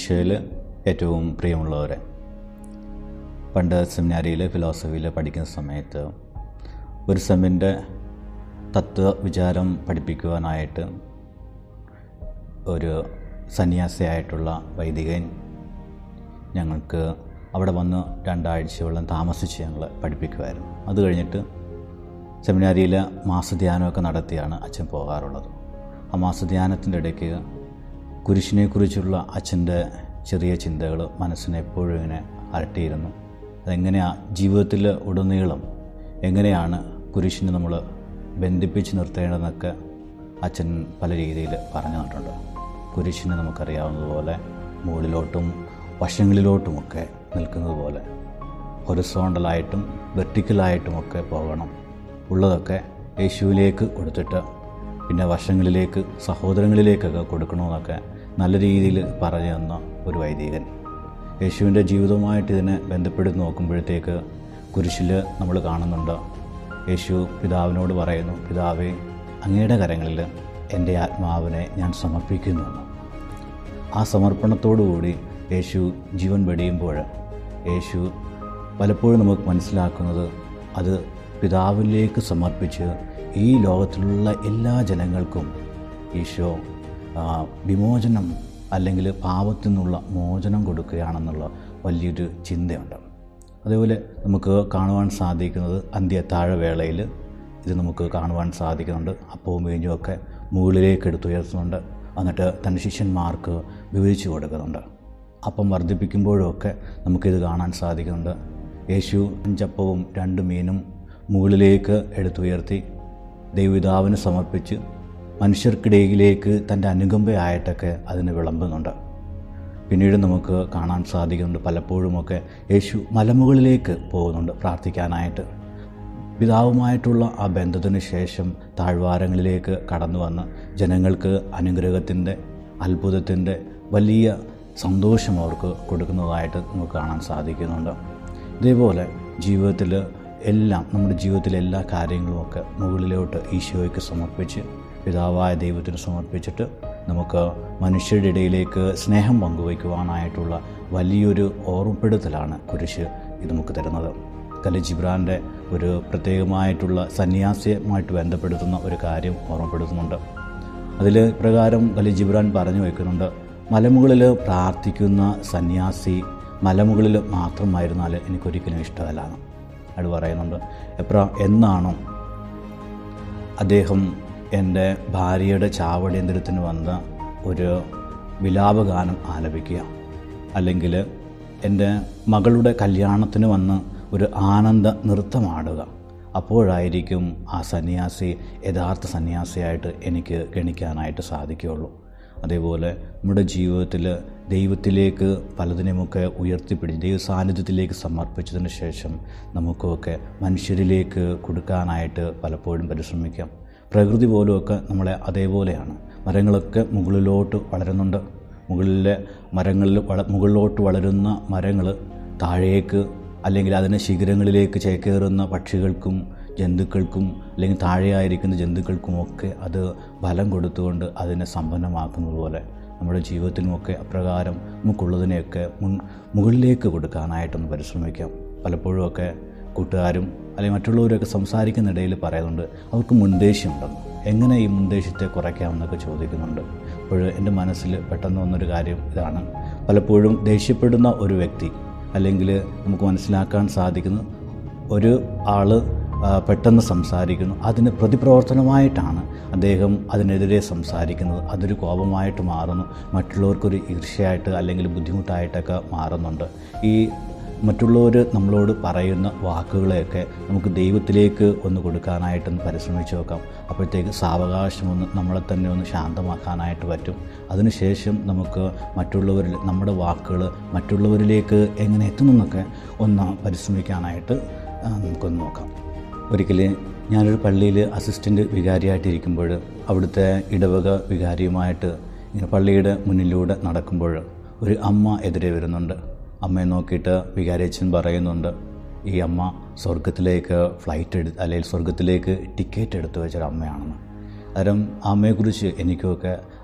ഈശോയിൽ ഏറ്റവും പ്രിയമുള്ളവരെ പണ്ട് സെമിനാരിയിൽ ഫിലോസഫിയിൽ പഠിക്കുന്ന സമയത്ത് ഒരു സെമ്മിൻ്റെ തത്വവിചാരം പഠിപ്പിക്കുവാനായിട്ട് ഒരു സന്യാസിയായിട്ടുള്ള വൈദികൻ ഞങ്ങൾക്ക് അവിടെ വന്ന് രണ്ടാഴ്ചയോളം താമസിച്ച് ഞങ്ങൾ പഠിപ്പിക്കുമായിരുന്നു അത് കഴിഞ്ഞിട്ട് സെമിനാരിയിൽ മാസധ്യാനമൊക്കെ നടത്തിയാണ് അച്ഛൻ പോകാറുള്ളത് ആ മാസധ്യാനത്തിൻ്റെ ഇടയ്ക്ക് കുരിശിനെക്കുറിച്ചുള്ള അച്ഛൻ്റെ ചെറിയ ചിന്തകൾ മനസ്സിനെ എപ്പോഴും ഇങ്ങനെ അലട്ടിയിരുന്നു അതെങ്ങനെയാണ് ജീവിതത്തിൽ ഉടനീളം എങ്ങനെയാണ് കുരിശിനെ നമ്മൾ ബന്ധിപ്പിച്ച് നിർത്തേണ്ടതെന്നൊക്കെ അച്ഛൻ പല രീതിയിൽ പറഞ്ഞു തന്നിട്ടുണ്ട് കുരിശിനെ നമുക്കറിയാവുന്നതുപോലെ മുകളിലോട്ടും വശങ്ങളിലോട്ടുമൊക്കെ നിൽക്കുന്നത് പോലെ ഹൊറിസോണ്ടലായിട്ടും വെർട്ടിക്കലായിട്ടുമൊക്കെ പോകണം ഉള്ളതൊക്കെ യേശുവിലേക്ക് കൊടുത്തിട്ട് പിന്നെ വശങ്ങളിലേക്ക് സഹോദരങ്ങളിലേക്കൊക്കെ കൊടുക്കണമെന്നൊക്കെ നല്ല രീതിയിൽ പറഞ്ഞു തന്ന ഒരു വൈദികൻ യേശുവിൻ്റെ ജീവിതവുമായിട്ട് ഇതിനെ ബന്ധപ്പെടുത്തി നോക്കുമ്പോഴത്തേക്ക് കുരിശിൽ നമ്മൾ കാണുന്നുണ്ട് യേശു പിതാവിനോട് പറയുന്നു പിതാവേ അങ്ങയുടെ കരങ്ങളിൽ എൻ്റെ ആത്മാവിനെ ഞാൻ സമർപ്പിക്കുന്നു എന്ന് ആ സമർപ്പണത്തോടുകൂടി യേശു ജീവൻ വെടിയുമ്പോൾ യേശു പലപ്പോഴും നമുക്ക് മനസ്സിലാക്കുന്നത് അത് പിതാവിലേക്ക് സമർപ്പിച്ച് ഈ ലോകത്തിലുള്ള എല്ലാ ജനങ്ങൾക്കും ഈശോ ആ, വിമോചനം അല്ലെങ്കിൽ പാപത്തിൽ നിന്നുള്ള മോചനം കൊടുക്കുകയാണെന്നുള്ള വലിയൊരു ചിന്തയുണ്ട് അതേപോലെ നമുക്ക് കാണുവാൻ സാധിക്കുന്നത് അന്ത്യത്താഴവേളയിൽ ഇത് നമുക്ക് കാണുവാൻ സാധിക്കുന്നുണ്ട് അപ്പവും വീഞ്ഞും ഒക്കെ മുകളിലേക്ക് എടുത്തുയർത്തുന്നുണ്ട് എന്നിട്ട് തൻ്റെ ശിഷ്യന്മാർക്ക് വിവരിച്ചു കൊടുക്കുന്നുണ്ട് അപ്പം വർദ്ധിപ്പിക്കുമ്പോഴൊക്കെ നമുക്കിത് കാണാൻ സാധിക്കുന്നുണ്ട് യേശു അഞ്ചപ്പവും രണ്ട് മീനും മുകളിലേക്ക് എടുത്തുയർത്തി ദൈവപിതാവിന് സമർപ്പിച്ച് മനുഷ്യർക്കിടയിലേക്ക് തൻ്റെ അനുകമ്പയായിട്ടൊക്കെ അതിന് വിളമ്പുന്നുണ്ട് പിന്നീട് നമുക്ക് കാണാൻ സാധിക്കുന്നുണ്ട് പലപ്പോഴുമൊക്കെ യേശു മലമുകളിലേക്ക് പോകുന്നുണ്ട് പ്രാർത്ഥിക്കാനായിട്ട് പിതാവുമായിട്ടുള്ള ആ ബന്ധത്തിന് ശേഷം താഴ്വാരങ്ങളിലേക്ക് കടന്നു വന്ന് ജനങ്ങൾക്ക് അനുഗ്രഹത്തിൻ്റെ അത്ഭുതത്തിൻ്റെ വലിയ സന്തോഷം അവർക്ക് കൊടുക്കുന്നതായിട്ട് നമുക്ക് കാണാൻ സാധിക്കുന്നുണ്ട് ഇതേപോലെ ജീവിതത്തിൽ എല്ലാം നമ്മുടെ ജീവിതത്തിലെ എല്ലാ കാര്യങ്ങളുമൊക്കെ മുകളിലോട്ട് ഈശോയ്ക്ക് സമർപ്പിച്ച് പിതാവായ ദൈവത്തിന് സമർപ്പിച്ചിട്ട് നമുക്ക് മനുഷ്യരുടെ ഇടയിലേക്ക് സ്നേഹം പങ്കുവയ്ക്കുവാനായിട്ടുള്ള വലിയൊരു ഓർമ്മപ്പെടുത്തലാണ് കുരിശ് ഇത് നമുക്ക് തരുന്നത് കലി ജിബ്രാൻ്റെ ഒരു പ്രത്യേകമായിട്ടുള്ള സന്യാസിയുമായിട്ട് ബന്ധപ്പെടുത്തുന്ന ഒരു കാര്യം ഓർമ്മപ്പെടുത്തുന്നുണ്ട് അതിൽ പ്രകാരം കലി ജിബ്രാൻ പറഞ്ഞു വയ്ക്കുന്നുണ്ട് മലമുകളിൽ പ്രാർത്ഥിക്കുന്ന സന്യാസി മലമുകളിൽ മാത്രമായിരുന്നാൽ എനിക്കൊരിക്കലും ഇഷ്ടമല്ല അയാൾ പറയുന്നുണ്ട് എപ്ര എന്നാണോ അദ്ദേഹം എൻ്റെ ഭാര്യയുടെ ചാവടിയന്ത്രത്തിന് വന്ന ഒരു വിലാപഗാനം ആലപിക്കുക അല്ലെങ്കിൽ എൻ്റെ മകളുടെ കല്യാണത്തിന് വന്ന് ഒരു ആനന്ദ നൃത്തമാടുക അപ്പോഴായിരിക്കും ആ സന്യാസി യഥാർത്ഥ സന്യാസിയായിട്ട് എനിക്ക് ഗണിക്കാനായിട്ട് സാധിക്കുകയുള്ളൂ അതേപോലെ നമ്മുടെ ജീവിതത്തിൽ ദൈവത്തിലേക്ക് പലതിനുമൊക്കെ ഉയർത്തിപ്പിടിച്ച് ദൈവ സാന്നിധ്യത്തിലേക്ക് സമർപ്പിച്ചതിന് ശേഷം നമുക്കൊക്കെ മനുഷ്യരിലേക്ക് കൊടുക്കാനായിട്ട് പലപ്പോഴും പരിശ്രമിക്കാം പ്രകൃതി പോലുമൊക്കെ നമ്മളെ അതേപോലെയാണ് മരങ്ങളൊക്കെ മുകളിലോട്ട് വളരുന്നുണ്ട് മുകളിലെ മരങ്ങളിൽ വള മുകളിലോട്ട് വളരുന്ന മരങ്ങൾ താഴേക്ക് അല്ലെങ്കിൽ അതിന് ശിഖരങ്ങളിലേക്ക് ചേക്കേറുന്ന പക്ഷികൾക്കും ജന്തുക്കൾക്കും അല്ലെങ്കിൽ താഴെയായിരിക്കുന്ന ജന്തുക്കൾക്കുമൊക്കെ അത് ബലം കൊടുത്തുകൊണ്ട് അതിനെ സമ്പന്നമാക്കുന്നത് പോലെ നമ്മുടെ ജീവിതത്തിനുമൊക്കെ അപ്രകാരം നമുക്കുള്ളതിനെയൊക്കെ മുൻ മുകളിലേക്ക് കൊടുക്കാനായിട്ടൊന്ന് പരിശ്രമിക്കാം പലപ്പോഴുമൊക്കെ കൂട്ടുകാരും അല്ലെങ്കിൽ മറ്റുള്ളവരൊക്കെ സംസാരിക്കുന്നിടയിൽ പറയുന്നുണ്ട് അവർക്ക് മുൻദേഷ്യമുണ്ടെന്ന് എങ്ങനെ ഈ മുൻദേഷ്യത്തെ കുറയ്ക്കാമെന്നൊക്കെ ചോദിക്കുന്നുണ്ട് അപ്പോൾ എൻ്റെ മനസ്സിൽ പെട്ടെന്ന് വന്നൊരു കാര്യം ഇതാണ് പലപ്പോഴും ദേഷ്യപ്പെടുന്ന ഒരു വ്യക്തി അല്ലെങ്കിൽ നമുക്ക് മനസ്സിലാക്കാൻ സാധിക്കുന്നു ഒരു ആൾ പെട്ടെന്ന് സംസാരിക്കുന്നു അതിന് പ്രതിപ്രവർത്തനമായിട്ടാണ് അദ്ദേഹം അതിനെതിരെ സംസാരിക്കുന്നത് അതൊരു കോപമായിട്ട് മാറുന്നു മറ്റുള്ളവർക്കൊരു ഈർഷ്യയായിട്ട് അല്ലെങ്കിൽ ബുദ്ധിമുട്ടായിട്ടൊക്കെ മാറുന്നുണ്ട് ഈ മറ്റുള്ളവർ നമ്മളോട് പറയുന്ന വാക്കുകളെയൊക്കെ നമുക്ക് ദൈവത്തിലേക്ക് ഒന്ന് കൊടുക്കാനായിട്ടൊന്ന് പരിശ്രമിച്ച് നോക്കാം അപ്പോഴത്തേക്ക് സാവകാശം ഒന്ന് നമ്മളെ തന്നെ ഒന്ന് ശാന്തമാക്കാനായിട്ട് പറ്റും അതിനുശേഷം നമുക്ക് മറ്റുള്ളവരിൽ നമ്മുടെ വാക്കുകൾ മറ്റുള്ളവരിലേക്ക് എങ്ങനെ എത്തുമെന്നൊക്കെ ഒന്ന് പരിശ്രമിക്കാനായിട്ട് ആ, നമുക്കൊന്ന് നോക്കാം ഒരിക്കൽ ഞാനൊരു പള്ളിയിൽ അസിസ്റ്റൻ്റ് വികാരിയായിട്ടിരിക്കുമ്പോൾ അവിടുത്തെ ഇടവക വികാരിയുമായിട്ട് ഇങ്ങനെ പള്ളിയുടെ മുന്നിലൂടെ നടക്കുമ്പോൾ ഒരു അമ്മ എതിരെ വരുന്നുണ്ട് അമ്മയെ നോക്കിയിട്ട് വികാരിയച്ഛൻ പറയുന്നുണ്ട് ഈ അമ്മ സ്വർഗത്തിലേക്ക് ഫ്ലൈറ്റ് എടുത്ത് അല്ലെങ്കിൽ സ്വർഗത്തിലേക്ക് ടിക്കറ്റ് എടുത്തു വെച്ചൊരു അമ്മയാണെന്ന് അന്നേരം ആ അമ്മയെക്കുറിച്ച് എനിക്കൊക്കെ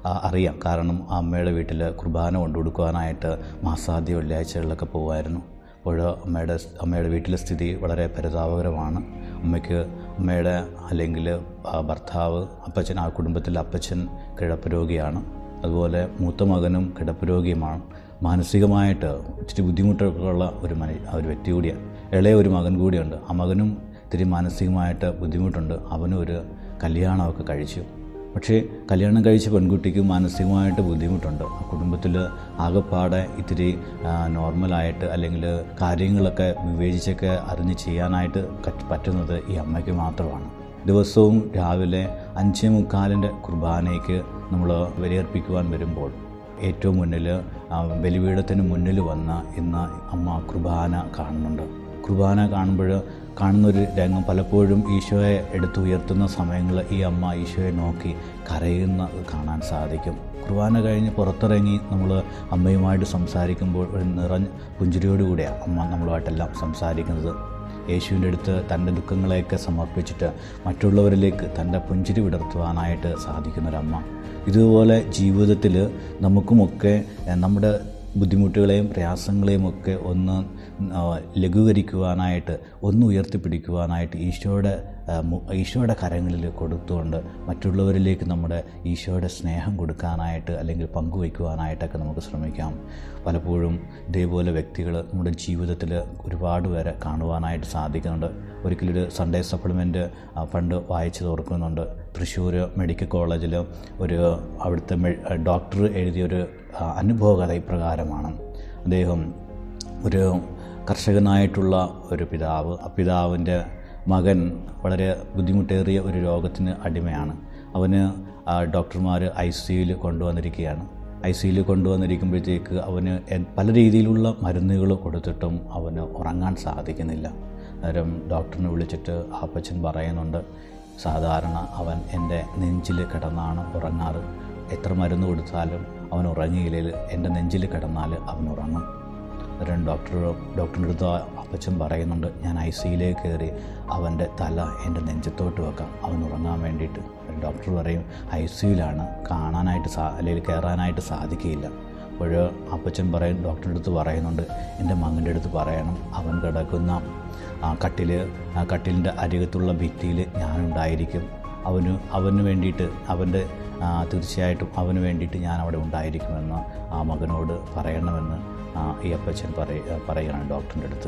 ആ, അറിയാം കാരണം ആ അമ്മയുടെ വീട്ടിൽ കുർബാന കൊണ്ടു കൊടുക്കുവാനായിട്ട് മാസാദ്യ വെള്ളിയാഴ്ചകളിലൊക്കെ പോകുമായിരുന്നു അപ്പോൾ അമ്മയുടെ അമ്മയുടെ വീട്ടിലെ സ്ഥിതി വളരെ പരിതാപകരമാണ് അമ്മയ്ക്ക് അമ്മയുടെ അല്ലെങ്കിൽ ആ, ഭർത്താവ് അപ്പച്ചൻ ആ കുടുംബത്തിലെ അപ്പച്ചൻ കിടപ്പ് രോഗിയാണ് അതുപോലെ മൂത്ത മകനും കിടപ്പ് രോഗിയുമാണ് മാനസികമായിട്ട് ഇച്ചിരി ബുദ്ധിമുട്ടൊക്കെ ഉള്ള ഒരു മനു ഒരു വ്യക്തി കൂടിയാണ് ഇളയ ഒരു മകൻ കൂടിയുണ്ട് ആ മകനും ഇത്തിരി മാനസികമായിട്ട് ബുദ്ധിമുട്ടുണ്ട് അവനും ഒരു കല്യാണമൊക്കെ കഴിച്ചു പക്ഷേ കല്യാണം കഴിച്ച പെൺകുട്ടിക്ക് മാനസികമായിട്ട് ബുദ്ധിമുട്ടുണ്ട് ആ കുടുംബത്തിൽ ആകെപ്പാടെ ഇത്തിരി ആ, നോർമലായിട്ട് അല്ലെങ്കിൽ കാര്യങ്ങളൊക്കെ വിവേചിച്ചൊക്കെ അറിഞ്ഞ് ചെയ്യാനായിട്ട് കറ്റ് പറ്റുന്നത് ഈ അമ്മയ്ക്ക് മാത്രമാണ് ദിവസവും രാവിലെ അഞ്ചേ മുക്കാലിൻ്റെ കുർബാനയ്ക്ക് നമ്മൾ ബലിയർപ്പിക്കുവാൻ വരുമ്പോൾ ഏറ്റവും മുന്നിൽ ആ, ബലിപീഠത്തിന് മുന്നിൽ വന്ന് ഇന്ന് അമ്മ കുർബാന കാണുന്നുണ്ട് കുർബാന കാണുമ്പോൾ കാണുന്നൊരു രംഗം പലപ്പോഴും ഈശോയെ എടുത്തുയർത്തുന്ന സമയങ്ങളിൽ ഈ അമ്മ ഈശോയെ നോക്കി കരയുന്ന കാണാൻ സാധിക്കും കുർബാന കഴിഞ്ഞ് പുറത്തിറങ്ങി നമ്മൾ അമ്മയുമായിട്ട് സംസാരിക്കുമ്പോൾ ഒരു നിറഞ്ഞ പുഞ്ചിരിയോടുകൂടിയാണ് അമ്മ നമ്മളുമായിട്ടെല്ലാം സംസാരിക്കുന്നത് യേശുവിൻ്റെ അടുത്ത് തൻ്റെ ദുഃഖങ്ങളെയൊക്കെ സമർപ്പിച്ചിട്ട് മറ്റുള്ളവരിലേക്ക് തൻ്റെ പുഞ്ചിരി വിടർത്തുവാനായിട്ട് സാധിക്കുന്നൊരമ്മ ഇതുപോലെ ജീവിതത്തിൽ നമുക്കുമൊക്കെ ഏഹ്, നമ്മുടെ ബുദ്ധിമുട്ടുകളെയും പ്രയാസങ്ങളെയും ഒക്കെ ഒന്ന് ആ, ലഘൂകരിക്കുവാനായിട്ട് ഒന്ന് ഉയർത്തിപ്പിടിക്കുവാനായിട്ട് ഈശോയുടെ ആ, മു- ഈശോയുടെ കരങ്ങളിൽ കൊടുത്തുകൊണ്ട് മറ്റുള്ളവരിലേക്ക് നമ്മുടെ ഈശോയുടെ സ്നേഹം കൊടുക്കാനായിട്ട് അല്ലെങ്കിൽ പങ്കുവയ്ക്കുവാനായിട്ടൊക്കെ നമുക്ക് ശ്രമിക്കാം പലപ്പോഴും ഇതേപോലെ വ്യക്തികൾ നമ്മുടെ ജീവിതത്തിൽ ഒരുപാട് പേരെ കാണുവാനായിട്ട് സാധിക്കുന്നുണ്ട് ഒരിക്കലൊരു സൺഡേ സപ്ലിമെൻറ്റ് പണ്ട് വായിച്ചു തോർക്കുന്നുണ്ട് തൃശ്ശൂർ മെഡിക്കൽ കോളേജിൽ ഒരു അവിടുത്തെ മെ- ഡോക്ടർ എഴുതിയൊരു ആ, അനുഭവകഥ ഇപ്രകാരമാണ് അദ്ദേഹം ഒരു കർഷകനായിട്ടുള്ള ഒരു പിതാവ് ആ പിതാവിൻ്റെ മകൻ വളരെ ബുദ്ധിമുട്ടേറിയ ഒരു രോഗത്തിന് അടിമയാണ് അവന് ഡോക്ടർമാർ ഐ സിയിൽ കൊണ്ടുവന്നിരിക്കുകയാണ് ഐ സിയിൽ കൊണ്ടുവന്നിരിക്കുമ്പോഴത്തേക്ക് അവന് എ- പല രീതിയിലുള്ള മരുന്നുകൾ കൊടുത്തിട്ടും അവന് ഉറങ്ങാൻ സാധിക്കുന്നില്ല അന്നേരം ഡോക്ടറിനെ വിളിച്ചിട്ട് ആ അപ്പച്ചൻ പറയുന്നുണ്ട് സാധാരണ അവൻ എൻ്റെ നെഞ്ചിൽ കിടന്നാണ് ഉറങ്ങാറ് എത്ര മരുന്ന് കൊടുത്താലും അവൻ ഉറങ്ങിയില്ലെങ്കിൽ എൻ്റെ നെഞ്ചിൽ കിടന്നാൽ അവൻ ഉറങ്ങും അന്നേരം ഡോക്ടർ ഡോക്ടറിൻ്റെ അടുത്ത് ആ അപ്പച്ചൻ പറയുന്നുണ്ട് ഞാൻ ഐ സിയിലേക്ക് കയറി അവൻ്റെ തല എൻ്റെ നെഞ്ചത്തോട്ട് വെക്കാം അവൻ ഉറങ്ങാൻ വേണ്ടിയിട്ട് ഡോക്ടർ പറയും ഐ സിയിലാണ് കാണാനായിട്ട് സാ അല്ലെങ്കിൽ കയറാനായിട്ട് സാധിക്കുകയില്ല അപ്പോൾ അപ്പച്ചൻ പറയും ഡോക്ടറുടെ അടുത്ത് പറയുന്നുണ്ട് എൻ്റെ മകൻ്റെ അടുത്ത് പറയണം അവൻ കിടക്കുന്ന ആ കട്ടിൽ ആ കട്ടിലിൻ്റെ അരികത്തുള്ള ഭിത്തിയിൽ ഞാനുണ്ടായിരിക്കും അവന് അവന് വേണ്ടിയിട്ട് അവൻ്റെ ആ, തീർച്ചയായിട്ടും അവന് വേണ്ടിയിട്ട് ഞാൻ അവിടെ ഉണ്ടായിരിക്കുമെന്ന് ആ മകനോട് പറയണമെന്ന് ആ, ഈ അപ്പച്ചൻ പറയ പറയുകയാണ് ഡോക്ടറിൻ്റെ അടുത്ത്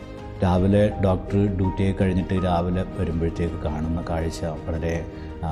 രാവിലെ ഡോക്ടർ ഡ്യൂട്ടിയെ കഴിഞ്ഞിട്ട് രാവിലെ വരുമ്പോഴത്തേക്ക് കാണുന്ന കാഴ്ച വളരെ ആ,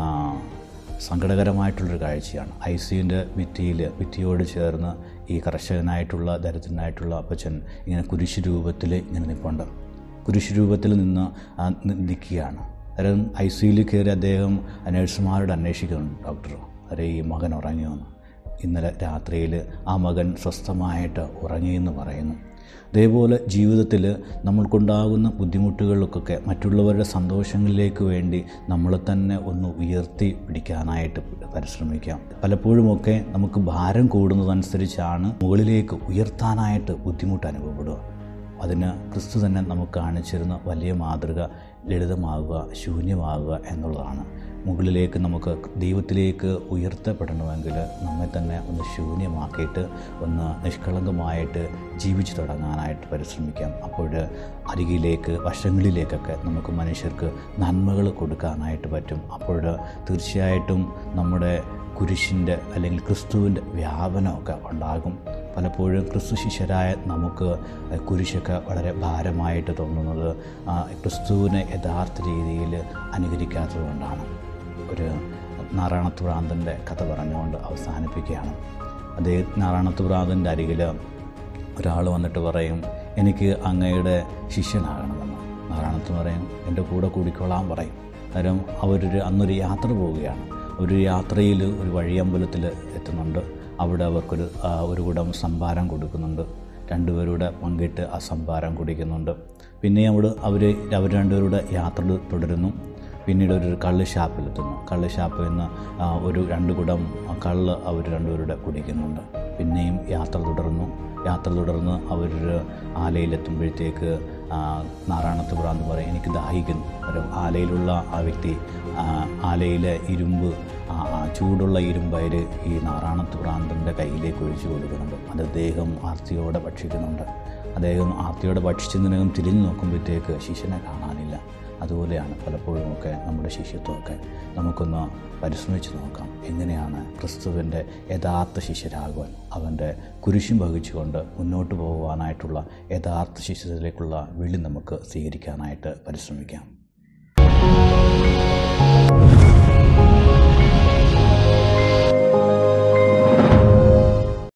സങ്കടകരമായിട്ടുള്ളൊരു കാഴ്ചയാണ് ഐ സിൻ്റെ ഭിത്തിയിൽ ഭിത്തിയോട് ചേർന്ന് ഈ കർഷകനായിട്ടുള്ള ദരിദ്രനായിട്ടുള്ള അപ്പച്ചൻ ഇങ്ങനെ കുരിശ് രൂപത്തിൽ ഇങ്ങനെ നിൽപ്പുണ്ട് കുരിശ് രൂപത്തിൽ നിന്ന് ആ നി- നിൽക്കുകയാണ് അന്നേരം ഐ സിയിൽ കയറി അദ്ദേഹം നഴ്സുമാരോട് അന്വേഷിക്കുന്നുണ്ട് ഡോക്ടർ അരെ ഈ മകൻ ഉറങ്ങിയോന്ന് ഇന്നലെ രാത്രിയിൽ ആ മകൻ സ്വസ്ഥമായിട്ട് ഉറങ്ങിയെന്ന് പറയുന്നു അതേപോലെ ജീവിതത്തിൽ നമ്മൾക്കുണ്ടാകുന്ന ബുദ്ധിമുട്ടുകൾക്കൊക്കെ മറ്റുള്ളവരുടെ സന്തോഷങ്ങളിലേക്ക് വേണ്ടി നമ്മളെ തന്നെ ഒന്ന് ഉയർത്തി പിടിക്കാനായിട്ട് പരിശ്രമിക്കാം പലപ്പോഴുമൊക്കെ നമുക്ക് ഭാരം കൂടുന്നതനുസരിച്ചാണ് മുകളിലേക്ക് ഉയർത്താനായിട്ട് ബുദ്ധിമുട്ട് അനുഭവപ്പെടുക അതിന് ക്രിസ്തു തന്നെ നമുക്ക് കാണിച്ചിരുന്ന വലിയ മാതൃക ലളിതമാകുക ശൂന്യമാകുക എന്നുള്ളതാണ് മുകളിലേക്ക് നമുക്ക് ദൈവത്തിലേക്ക് ഉയർത്തപ്പെടണമെങ്കിൽ നമ്മെ തന്നെ ഒന്ന് ശൂന്യമാക്കിയിട്ട് ഒന്ന് നിഷ്കളങ്കമായിട്ട് ജീവിച്ചു തുടങ്ങാനായിട്ട് പരിശ്രമിക്കാം അപ്പോൾ അരികിലേക്ക് വശങ്ങളിലേക്കൊക്കെ നമുക്ക് മനുഷ്യർക്ക് നന്മകൾ കൊടുക്കാനായിട്ട് പറ്റും അപ്പോൾ തീർച്ചയായിട്ടും നമ്മുടെ കുരിശിൻ്റെ അല്ലെങ്കിൽ ക്രിസ്തുവിൻ്റെ വ്യാപനമൊക്കെ ഉണ്ടാകും പലപ്പോഴും ക്രിസ്തു ശിഷ്യരായ നമുക്ക് കുരിശൊക്കെ വളരെ ഭാരമായിട്ട് തോന്നുന്നത് ആ, ക്രിസ്തുവിനെ യഥാർത്ഥ രീതിയിൽ അനുകരിക്കാത്തതുകൊണ്ടാണ് ഒരു നാരായണത്ത് ഭ്രാന്തൻ്റെ കഥ പറഞ്ഞുകൊണ്ട് അവസാനിപ്പിക്കുകയാണ് അതേ നാരായണത്ത് ഭ്രാന്തൻ്റെ അരികിൽ ഒരാൾ വന്നിട്ട് പറയും എനിക്ക് അങ്ങയുടെ ശിഷ്യനാകണമെന്ന് നാരായണത്ത് പറയും എൻ്റെ കൂടെ കൂടിക്കൊള്ളാൻ പറയും അന്നേരം അവരൊരു അന്നൊരു യാത്ര പോവുകയാണ് ഒരു യാത്രയിൽ ഒരു വഴിയമ്പലത്തിൽ എത്തുന്നുണ്ട് അവിടെ അവർക്കൊരു ആ, ഒരു കുടം സംഭാരം കൊടുക്കുന്നുണ്ട് രണ്ടുപേരുടെ പങ്കിട്ട് ആ സംഭാരം കുടിക്കുന്നുണ്ട് പിന്നെ അവിടെ അവർ അവർ രണ്ടുപേരുടെ യാത്ര തുടരുന്നു പിന്നീട് ഒരു കള്ള് ഷാപ്പിലെത്തുന്നു കള്ള് ഷാപ്പിൽ നിന്ന് ആ, ഒരു രണ്ട് കുടം കള്ള് അവർ രണ്ടുപേരുടെ കുടിക്കുന്നുണ്ട് പിന്നെയും യാത്ര തുടർന്നു യാത്ര തുടർന്ന് അവർ ആലയിലെത്തുമ്പോഴത്തേക്ക് ആ, നാരായണത്ത് ഭ്രാന്ത് പറയും എനിക്ക് ദാഹിക്കുന്നു ഒരു ആലയിലുള്ള ആ വ്യക്തി ആ, ആലയിലെ ഇരുമ്പ് ആ ആ ചൂടുള്ള ഇരുമ്പയർ ഈ നാറാണത്ത് ഭ്രാന്തൻ്റെ കയ്യിലേക്ക് ഒഴിച്ചു കൊടുക്കുന്നുണ്ട് അത് അദ്ദേഹം ആർത്തിയോടെ ഭക്ഷിക്കുന്നുണ്ട് അദ്ദേഹം ആർത്തിയോടെ ഭക്ഷിച്ചതിനകം തിരിഞ്ഞു നോക്കുമ്പോഴത്തേക്ക് ശിഷ്യനെ കാണാനില്ല അതുപോലെയാണ് പലപ്പോഴുമൊക്കെ നമ്മുടെ ശിഷ്യത്വമൊക്കെ നമുക്കൊന്ന് പരിശ്രമിച്ച് നോക്കാം എങ്ങനെയാണ് ക്രിസ്തുവിൻ്റെ യഥാർത്ഥ ശിഷ്യരാകുവാൻ അവൻ്റെ കുരിശും വഹിച്ചുകൊണ്ട് മുന്നോട്ട് പോകുവാനായിട്ടുള്ള യഥാർത്ഥ ശിഷ്യത്തിലേക്കുള്ള വിളി നമുക്ക് സ്വീകരിക്കാനായിട്ട് പരിശ്രമിക്കാം